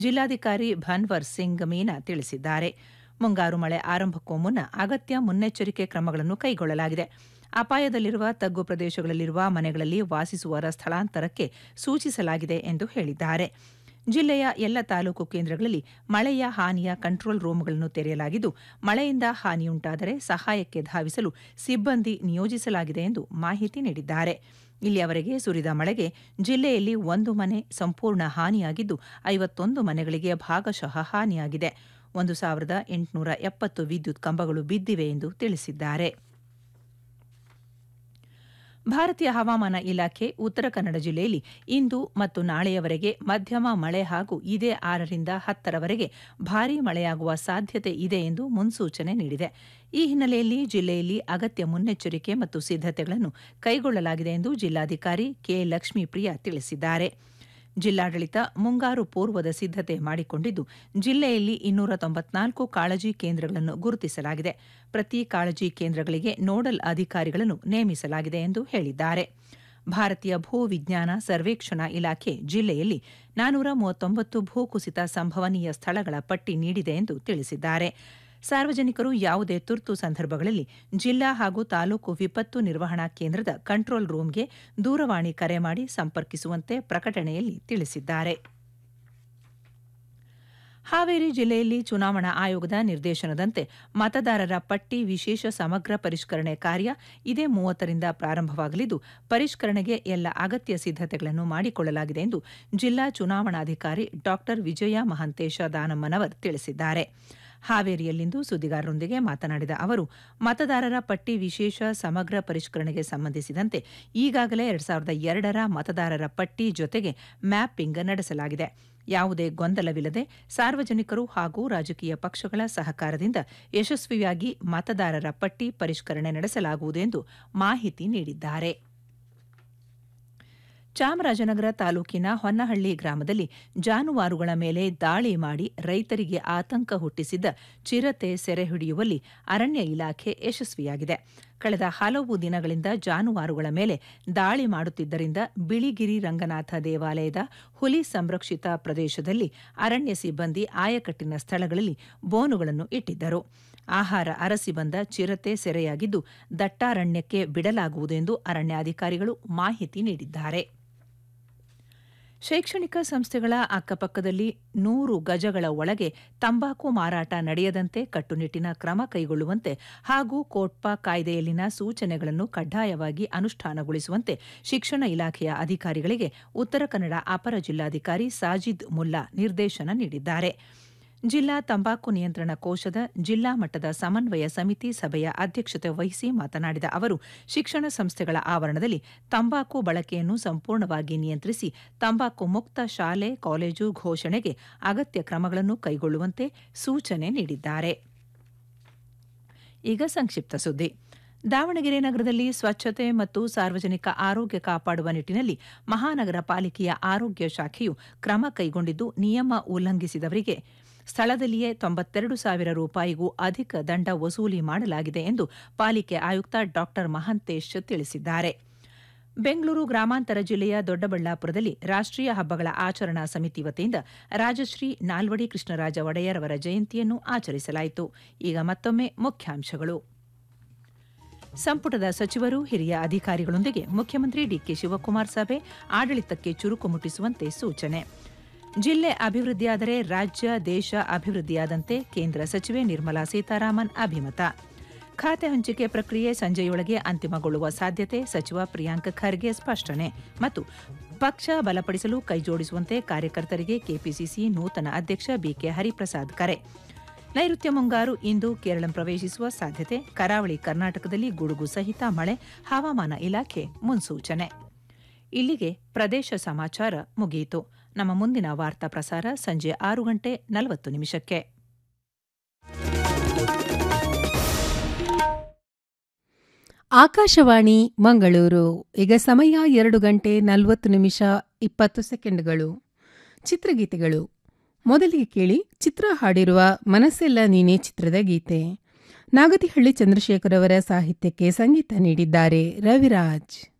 ಜಿಲ್ಲಾಧಿಕಾರಿ ಭನ್ವರ್ ಸಿಂಗ್ ಮೀನಾ ತಿಳಿಸಿದ್ದಾರೆ ಮುಂಗಾರು ಮಳೆ ಆರಂಭಕ್ಕೂ ಮುನ್ನ ಅಗತ್ಯ ಮುನ್ನೆಚ್ಚರಿಕೆ ಕ್ರಮಗಳನ್ನು ಕೈಗೊಳ್ಳಲಾಗಿದೆ ಅಪಾಯದಲ್ಲಿರುವ ತಗ್ಗು ಪ್ರದೇಶಗಳಲ್ಲಿರುವ ಮನೆಗಳಲ್ಲಿ ವಾಸಿಸುವವರ ಸ್ಥಳಾಂತರಕ್ಕೆ ಸೂಚಿಸಲಾಗಿದೆ ಎಂದು ಹೇಳಿದ್ದಾರೆ ಜಿಲ್ಲೆಯ ಎಲ್ಲ ತಾಲೂಕು ಕೇಂದ್ರಗಳಲ್ಲಿ ಮಳೆಯ ಹಾನಿಯ ಕಂಟ್ರೋಲ್ ರೂಂಗಳನ್ನು ತೆರೆಯಲಾಗಿದ್ದು ಮಳೆಯಿಂದ ಹಾನಿಯುಂಟಾದರೆ ಸಹಾಯಕ್ಕೆ ಧಾವಿಸಲು ಸಿಬ್ಬಂದಿ ನಿಯೋಜಿಸಲಾಗಿದೆ ಎಂದು ಮಾಹಿತಿ ನೀಡಿದ್ದಾರೆ ಇಲ್ಲಿಯವರೆಗೆ ಸುರಿದ ಮಳೆಗೆ ಜಿಲ್ಲೆಯಲ್ಲಿ ಒಂದು ಮನೆ ಸಂಪೂರ್ಣ ಹಾನಿಯಾಗಿದ್ದು ಐವತ್ತೊಂದು ಮನೆಗಳಿಗೆ ಭಾಗಶಃ ಹಾನಿಯಾಗಿದೆ ಒಂದು ಸಾವಿರದ ಎಂಟುನೂರ ಎಪ್ಪತ್ತು ವಿದ್ಯುತ್ ಕಂಬಗಳು ಬಿದ್ದಿವೆ ಎಂದು ತಿಳಿಸಿದ್ದಾರೆ ಭಾರತೀಯ ಹವಾಮಾನ ಇಲಾಖೆ ಉತ್ತರ ಕನ್ನಡ ಜಿಲ್ಲೆಯಲ್ಲಿ ಇಂದು ಮತ್ತು ನಾಳೆಯವರೆಗೆ ಮಧ್ಯಮ ಮಳೆ ಹಾಗೂ ಇದೇ ಆರರಿಂದ ಹತ್ತರವರೆಗೆ ಭಾರೀ ಮಳೆಯಾಗುವ ಸಾಧ್ಯತೆ ಇದೆ ಎಂದು ಮುನ್ಸೂಚನೆ ನೀಡಿದೆ ಈ ಹಿನ್ನೆಲೆಯಲ್ಲಿ ಜಿಲ್ಲೆಯಲ್ಲಿ ಅಗತ್ಯ ಮುನ್ನೆಚ್ಚರಿಕೆ ಮತ್ತು ಸಿದ್ದತೆಗಳನ್ನು ಕೈಗೊಳ್ಳಲಾಗಿದೆ ಎಂದು ಜಿಲ್ಲಾಧಿಕಾರಿ ಕೆ ಲಕ್ಷ್ಮೀಪ್ರಿಯ ತಿಳಿಸಿದ್ದಾರೆ ಜಿಲ್ಲಾಡಳಿತ ಮುಂಗಾರು ಪೂರ್ವದ ಸಿದ್ದತೆ ಮಾಡಿಕೊಂಡಿದ್ದು ಜಿಲ್ಲೆಯಲ್ಲಿ ಇನ್ನೂರ ತೊಂಬತ್ನಾಲ್ಕು ಕಾಳಜಿ ಕೇಂದ್ರಗಳನ್ನು ಗುರುತಿಸಲಾಗಿದೆ ಪ್ರತಿ ಕಾಳಜಿ ಕೇಂದ್ರಗಳಿಗೆ ನೋಡಲ್ ಅಧಿಕಾರಿಗಳನ್ನು ನೇಮಿಸಲಾಗಿದೆ ಎಂದು ಹೇಳಿದ್ದಾರೆ ಭಾರತೀಯ ಭೂ ವಿಜ್ಞಾನ ಸರ್ವೇಕ್ಷಣಾ ಇಲಾಖೆ ಜಿಲ್ಲೆಯಲ್ಲಿ ನಾನೂರ ಮೂವತ್ತೊಂಬತ್ತು ಭೂಕುಸಿತ ಸಂಭವನೀಯ ಸ್ಥಳಗಳ ಪಟ್ಟಿ ನೀಡಿದೆ ಎಂದು ತಿಳಿಸಿದ್ದಾರೆ ಸಾರ್ವಜನಿಕರು ಯಾವುದೇ ತುರ್ತು ಸಂದರ್ಭಗಳಲ್ಲಿ ಜಿಲ್ಲಾ ಹಾಗೂ ತಾಲೂಕು ವಿಪತ್ತು ನಿರ್ವಹಣಾ ಕೇಂದ್ರದ ಕಂಟ್ರೋಲ್ ರೂಂಗೆ ದೂರವಾಣಿ ಕರೆ ಮಾಡಿ ಸಂಪರ್ಕಿಸುವಂತೆ ಪ್ರಕಟಣೆಯಲ್ಲಿ ತಿಳಿಸಿದ್ದಾರೆ ಹಾವೇರಿ ಜಿಲ್ಲೆಯಲ್ಲಿ ಚುನಾವಣಾ ಆಯೋಗದ ನಿರ್ದೇಶನದಂತೆ ಮತದಾರರ ಪಟ್ಟಿ ವಿಶೇಷ ಸಮಗ್ರ ಪರಿಷ್ಕರಣೆ ಕಾರ್ಯ ಇದೇ ಮೂವತ್ತರಿಂದ ಪ್ರಾರಂಭವಾಗಲಿದ್ದು ಪರಿಷ್ಕರಣೆಗೆ ಎಲ್ಲ ಅಗತ್ಯ ಸಿದ್ದತೆಗಳನ್ನು ಮಾಡಿಕೊಳ್ಳಲಾಗಿದೆ ಎಂದು ಜಿಲ್ಲಾ ಚುನಾವಣಾಧಿಕಾರಿ ಡಾ ವಿಜಯ ಮಹಂತೇಶ ದಾನಮ್ಮನವರ್ ತಿಳಿಸಿದ್ದಾರೆ ಹಾವೇರಿಯಲ್ಲಿಂದು ಸುದ್ದಿಗಾರರೊಂದಿಗೆ ಮಾತನಾಡಿದ ಅವರು ಮತದಾರರ ಪಟ್ಟಿ ವಿಶೇಷ ಸಮಗ್ರ ಪರಿಷ್ಕರಣೆಗೆ ಸಂಬಂಧಿಸಿದಂತೆ ಈಗಾಗಲೇ ಎರಡ್ ಸಾವಿರದ ಎರಡರ ಮತದಾರರ ಪಟ್ಟಿ ಜೊತೆಗೆ ಮ್ಯಾಪಿಂಗ್ ನಡೆಸಲಾಗಿದೆ ಯಾವುದೇ ಗೊಂದಲವಿಲ್ಲದೆ ಸಾರ್ವಜನಿಕರು ಹಾಗೂ ರಾಜಕೀಯ ಪಕ್ಷಗಳ ಸಹಕಾರದಿಂದ ಯಶಸ್ವಿಯಾಗಿ ಮತದಾರರ ಪಟ್ಟಿ ಪರಿಷ್ಕರಣೆ ನಡೆಸಲಾಗುವುದು ಎಂದು ಮಾಹಿತಿ ನೀಡಿದ್ದಾರೆ ಚಾಮರಾಜನಗರ ತಾಲೂಕಿನ ಹೊನ್ನಹಳ್ಳಿ ಗ್ರಾಮದಲ್ಲಿ ಜಾನುವಾರುಗಳ ಮೇಲೆ ದಾಳಿ ಮಾಡಿ ರೈತರಿಗೆ ಆತಂಕ ಹುಟ್ಟಿಸಿದ್ದ ಚಿರತೆ ಸೆರೆ ಹಿಡಿಯುವಲ್ಲಿ ಅರಣ್ಯ ಇಲಾಖೆ ಯಶಸ್ವಿಯಾಗಿದೆ ಕಳೆದ ಹಲವು ದಿನಗಳಿಂದ ಜಾನುವಾರುಗಳ ಮೇಲೆ ದಾಳಿ ಮಾಡುತ್ತಿದ್ದರಿಂದ ಬಿಳಿಗಿರಿ ರಂಗನಾಥ ದೇವಾಲಯದ ಹುಲಿ ಸಂರಕ್ಷಿತ ಪ್ರದೇಶದಲ್ಲಿ ಅರಣ್ಯ ಸಿಬ್ಬಂದಿ ಆಯಕಟ್ಟಿನ ಸ್ಥಳಗಳಲ್ಲಿ ಬೋನುಗಳನ್ನು ಇಟ್ಟಿದ್ದರು ಆಹಾರ ಅರಸಿ ಬಂದ ಚಿರತೆ ಸೆರೆಯಾಗಿದ್ದು ದಟ್ಟಾರಣ್ಯಕ್ಕೆ ಬಿಡಲಾಗುವುದು ಎಂದು ಅರಣ್ಯಾಧಿಕಾರಿಗಳು ಮಾಹಿತಿ ನೀಡಿದ್ದಾರೆ ಶೈಕ್ಷಣಿಕ ಸಂಸ್ಥೆಗಳ ಅಕ್ಕಪಕ್ಕದಲ್ಲಿ ನೂರು ಗಜಗಳ ಒಳಗೆ ತಂಬಾಕು ಮಾರಾಟ ನಡೆಯದಂತೆ ಕಟ್ಟುನಿಟ್ಟಿನ ಕ್ರಮ ಕೈಗೊಳ್ಳುವಂತೆ ಹಾಗೂ ಕೋಟ್ಪಾ ಕಾಯ್ದೆಯಲ್ಲಿನ ಸೂಚನೆಗಳನ್ನು ಕಡ್ಡಾಯವಾಗಿ ಅನುಷ್ಠಾನಗೊಳಿಸುವಂತೆ ಶಿಕ್ಷಣ ಇಲಾಖೆಯ ಅಧಿಕಾರಿಗಳಿಗೆ ಉತ್ತರ ಕನ್ನಡ ಅಪರ ಜಿಲ್ಲಾಧಿಕಾರಿ ಸಾಜಿದ್ ಮುಲ್ಲಾ ನಿರ್ದೇಶನ ನೀಡಿದ್ದಾರೆ ಜಿಲ್ಲಾ ತಂಬಾಕು ನಿಯಂತ್ರಣ ಕೋಶದ ಜಿಲ್ಲಾ ಮಟ್ಟದ ಸಮನ್ವಯ ಸಮಿತಿ ಸಭೆಯ ಅಧ್ಯಕ್ಷತೆ ವಹಿಸಿ ಮಾತನಾಡಿದ ಅವರು ಶಿಕ್ಷಣ ಸಂಸ್ಥೆಗಳ ಆವರಣದಲ್ಲಿ ತಂಬಾಕು ಬಳಕೆಯನ್ನು ಸಂಪೂರ್ಣವಾಗಿ ನಿಯಂತ್ರಿಸಿ ತಂಬಾಕು ಮುಕ್ತ ಶಾಲೆ ಕಾಲೇಜು ಘೋಷಣೆಗೆ ಅಗತ್ಯ ಕ್ರಮಗಳನ್ನು ಕೈಗೊಳ್ಳುವಂತೆ ಸೂಚನೆ ನೀಡಿದ್ದಾರೆ ಈಗ ಸಂಕ್ಷಿಪ್ತ ಸುದ್ದಿ ದಾವಣಗೆರೆ ನಗರದಲ್ಲಿ ಸ್ವಚ್ಛತೆ ಮತ್ತು ಸಾರ್ವಜನಿಕ ಆರೋಗ್ಯ ಕಾಪಾಡುವ ನಿಟ್ಟಿನಲ್ಲಿ ಮಹಾನಗರ ಪಾಲಿಕೆಯ ಆರೋಗ್ಯ ಶಾಖೆಯು ಕ್ರಮ ಕೈಗೊಂಡಿದ್ದು ನಿಯಮ ಉಲ್ಲಂಘಿಸಿದವರಿಗೆ ಸ್ಥಳದಲ್ಲಿಯೇ ತೊಂಬತ್ತೆರಡು ಸಾವಿರ ರೂಪಾಯಿಗೂ ಅಧಿಕ ದಂಡ ವಸೂಲಿ ಮಾಡಲಾಗಿದೆ ಎಂದು ಪಾಲಿಕೆ ಆಯುಕ್ತ ಡಾ ಮಹಂತೇಶ್ ತಿಳಿಸಿದ್ದಾರೆ ಬೆಂಗಳೂರು ಗ್ರಾಮಾಂತರ ಜಿಲ್ಲೆಯ ದೊಡ್ಡಬಳ್ಳಾಪುರದಲ್ಲಿ ರಾಷ್ಟ್ರೀಯ ಹಬ್ಬಗಳ ಆಚರಣಾ ಸಮಿತಿ ವತಿಯಿಂದ ರಾಜಶ್ರೀ ನಾಲ್ವಡಿ ಕೃಷ್ಣರಾಜ ಒಡೆಯರ್ ಅವರ ಜಯಂತಿಯನ್ನು ಆಚರಿಸಲಾಯಿತು ಈಗ ಮತ್ತೊಮ್ಮೆ ಮುಖ್ಯಾಂಶಗಳು ಸಂಪುಟದ ಸಚಿವರು ಹಿರಿಯ ಅಧಿಕಾರಿಗಳೊಂದಿಗೆ ಮುಖ್ಯಮಂತ್ರಿ ಡಿಕೆ ಶಿವಕುಮಾರ್ ಸಭೆ ಆಡಳಿತಕ್ಕೆ ಚುರುಕು ಮುಟ್ಟಿಸುವಂತೆ ಸೂಚನೆ ಜಿಲ್ಲೆ ಅಭಿವೃದ್ಧಿಯಾದರೆ ರಾಜ್ಯ ದೇಶ ಅಭಿವೃದ್ಧಿಯಾದಂತೆ ಕೇಂದ್ರ ಸಚಿವೆ ನಿರ್ಮಲಾ ಸೀತಾರಾಮನ್ ಅಭಿಮತ ಖಾತೆ ಹಂಚಿಕೆ ಪ್ರಕ್ರಿಯೆ ಸಂಜೆಯೊಳಗೆ ಅಂತಿಮಗೊಳ್ಳುವ ಸಾಧ್ಯತೆ ಸಚಿವ ಪ್ರಿಯಾಂಕ್ ಖರ್ಗೆ ಸ್ಪಷ್ಟನೆ ಮತ್ತು ಪಕ್ಷ ಬಲಪಡಿಸಲು ಕೈಜೋಡಿಸುವಂತೆ ಕಾರ್ಯಕರ್ತರಿಗೆ ಕೆಪಿಸಿಸಿ ನೂತನ ಅಧ್ಯಕ್ಷ ಬಿಕೆ ಹರಿಪ್ರಸಾದ್ ಕರೆ ನೈಋತ್ಯ ಮುಂಗಾರು ಇಂದು ಕೇರಳ ಪ್ರವೇಶಿಸುವ ಸಾಧ್ಯತೆ ಕರಾವಳಿ ಕರ್ನಾಟಕದಲ್ಲಿ ಗುಡುಗು ಸಹಿತ ಮಳೆ ಹವಾಮಾನ ಇಲಾಖೆ ಮುನ್ಸೂಚನೆ ಇಲ್ಲಿಗೆ ಪ್ರದೇಶ ಸಮಾಚಾರ ಮುಗಿಯಿತು ನಮ್ಮ ಮುಂದಿನ ವಾರ್ತಾ ಪ್ರಸಾರ ಸಂಜೆ ಆರು ಗಂಟೆ ನಲವತ್ತು ನಿಮಿಷಕ್ಕೆ ಆಕಾಶವಾಣಿ ಮಂಗಳೂರು ಈಗ ಸಮಯ ಎರಡು ಗಂಟೆ ನಲವತ್ತು ನಿಮಿಷ ಇಪ್ಪತ್ತು ಸೆಕೆಂಡ್ಗಳು ಚಿತ್ರಗೀತೆಗಳು ಮೊದಲಿಗೆ ಕೇಳಿ ಚಿತ್ರ ಹಾಡಿರುವ ಮನಸ್ಸೆಲ್ಲ ನೀನೇ ಚಿತ್ರದ ಗೀತೆ ನಾಗತಿಹಳ್ಳಿ ಚಂದ್ರಶೇಖರ್ ಅವರ ಸಾಹಿತ್ಯಕ್ಕೆ ಸಂಗೀತ ನೀಡಿದ್ದಾರೆ ರವಿರಾಜ್